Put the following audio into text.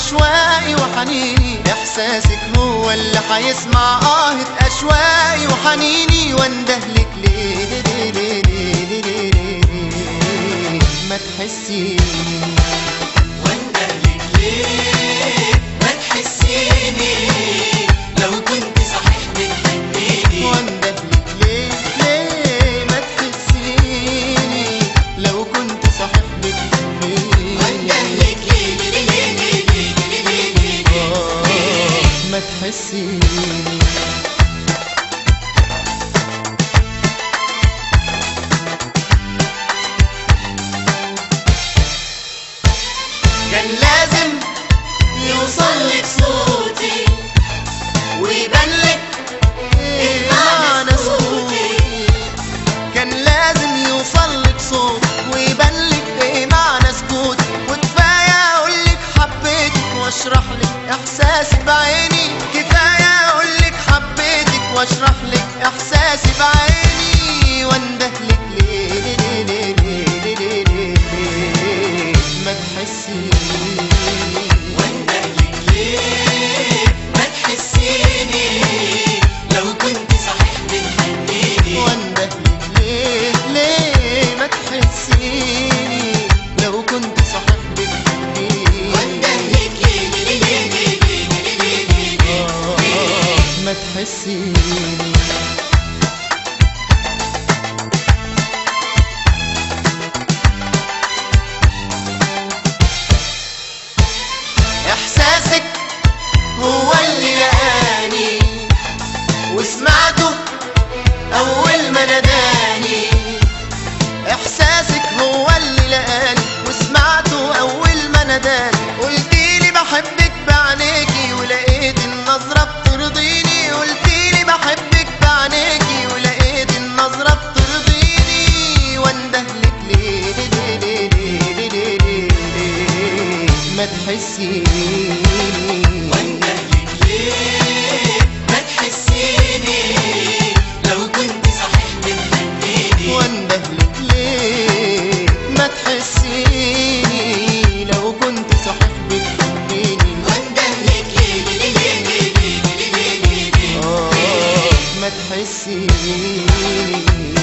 أشواقي وحنيني إحساسك هو اللي حيسمع آهة أشواقي وحنيني واندهلك ليه ليه ليه ليه ليه ليه ليه ما تحسيني واندهلك ليه ما تحسيني لو كنت صحيح بتحبيني واندهلك ليه ليه ما تحسيني لو كنت صحيح بتحبيني واندهلك ليه ليه ليه ليه ليه ليه ليه ليه آه، ما تحسيني كان لازم يوصل لك صوتي ويبان لك إيه معنى سكوتي كان لازم يوصل لك صوت ويبان لك ايه معنى سكوتي وكفايه اقول لك حبيتك واشرح لك احساسي بعيني كفايه اقول لك حبيتك واشرح لك احساسي بعيني وانده لك ليه ليه ليه ليه ليه ليه ليه ما تحسيني واندهلك ليه ما تحسيني لو كنت صحيح بتحبيني واندهلك ليه ليه ما تحسيني لو كنت صحيح بتحبيني واندهلك ليه ليه ليه ليه ليه ليه ليه ليه آه، ما تحسيني احساسك هو اللي لقاني وسمعته اول ما ناداني احساسك هو اللي لقاني وسمعته اول ما ناداني قلتيلي بحبك بعينيكي ولقيت النظرة بترضيني قلتيلي بحبك بعينيكي ولقيت النظرة بترضيني واندهلك ليه ليه ليه ليه ليه ليه ليه ما تحسيني واندهلك ليه ما تحسيني لو كنت صحيح بتحبيني واندهلك ليه ما تحسيني لو كنت صحيح بتحبيني واندهلك ليه ليه ليه ليه ليه ليه ليه ليه آه ما تحسيني